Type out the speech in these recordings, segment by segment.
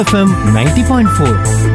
FM ninety point four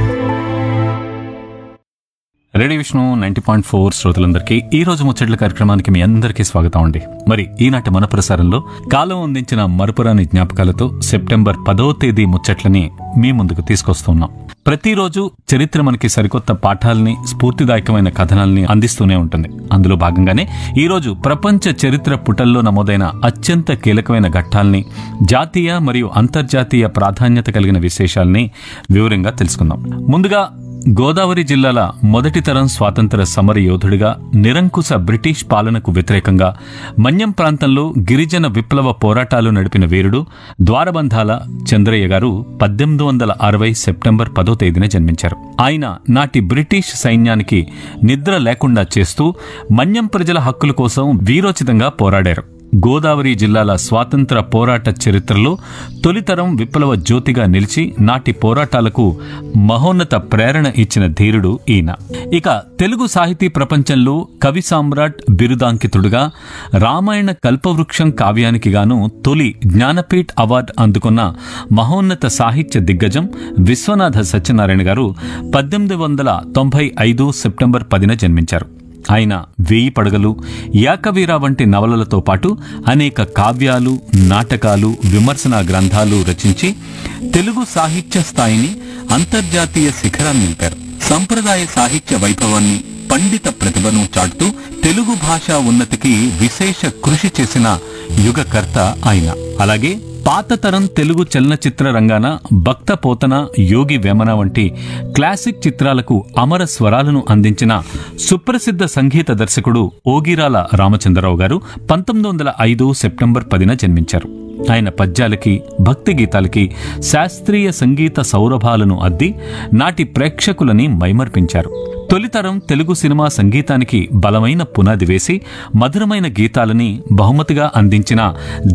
radio Vishnu ninety point four శ్రోతలందరికీ ఈ రోజు ముచ్చట్ల కార్యక్రమానికి మీ అందరికీ స్వాగతం అండి మరి ఈనాటి మన ప్రసారంలో కాలం అందించిన మరపురాని జ్ఞాపకాలతో సెప్టెంబర్ పదో తేదీ ముచ్చట్లని మీ ముందుకు తీసుకొస్తున్నాం ప్రతిరోజు చరిత్ర మనకి సరికొత్త పాఠాలని స్ఫూర్తిదాయకమైన కథనాల్ని అందిస్తూనే ఉంటుంది అందులో భాగంగానే ఈ రోజు ప్రపంచ చరిత్ర పుటల్లో నమోదైన అత్యంత కీలకమైన ఘట్టాల్ని జాతీయ మరియు అంతర్జాతీయ ప్రాధాన్యత కలిగిన విశేషాల్ని వివరంగా తెలుసుకుందాం ముందుగా గోదావరి జిల్లాల మొదటి తరం స్వాతంత్ర సమర యోధుడిగా నిరంకుశ బ్రిటిష్ పాలనకు వ్యతిరేకంగా మన్యం ప్రాంతంలో గిరిజన విప్లవ పోరాటాలు నడిపిన వీరుడు ద్వారబంధాల చంద్రయ్య గారు పద్దెనిమిది వందల అరవై సెప్టెంబర్ పదో తేదీన జన్మించారు ఆయన నాటి బ్రిటిష్ సైన్యానికి నిద్ర లేకుండా చేస్తూ మన్యం ప్రజల హక్కుల కోసం వీరోచితంగా పోరాడారు గోదావరి జిల్లాల స్వాతంత్ర పోరాట చరిత్రలో తొలితరం విప్లవ జ్యోతిగా నిలిచి నాటి పోరాటాలకు మహోన్నత ప్రేరణ ఇచ్చిన ధీరుడు ఈయన ఇక తెలుగు సాహితీ ప్రపంచంలో కవి సామ్రాట్ బిరుదాంకితుడుగా రామాయణ కల్పవృక్షం కావ్యానికి గాను తొలి జ్ఞానపీఠ్ అవార్డు అందుకున్న మహోన్నత సాహిత్య దిగ్గజం విశ్వనాథ సత్యనారాయణ గారు పద్దెనిమిది వందల తొంభై ఐదు సెప్టెంబర్ పదిన జన్మించారు ఆయన వేయి పడగలు యాకవీర వంటి నవలలతో పాటు అనేక కావ్యాలు నాటకాలు విమర్శనా గ్రంథాలు రచించి తెలుగు సాహిత్య స్థాయిని అంతర్జాతీయ శిఖరాన్ని నిలిపారు సంప్రదాయ సాహిత్య వైభవాన్ని పండిత ప్రతిభను చాటుతూ తెలుగు భాషా ఉన్నతికి విశేష కృషి చేసిన యుగకర్త ఆయన అలాగే పాత తరం తెలుగు చలనచిత్ర రంగాన భక్త పోతన యోగి వేమన వంటి క్లాసిక్ చిత్రాలకు అమర స్వరాలను అందించిన సుప్రసిద్ధ సంగీత దర్శకుడు ఓగిరాల రామచంద్రరావు గారు పంతొమ్మిది వందల ఐదు సెప్టెంబర్ పదిన జన్మించారు ఆయన పద్యాలకి భక్తి గీతాలకి శాస్త్రీయ సంగీత సౌరభాలను అద్ది నాటి ప్రేక్షకులని మైమర్పించారు తొలితరం తెలుగు సినిమా సంగీతానికి బలమైన పునాది వేసి మధురమైన గీతాలని బహుమతిగా అందించిన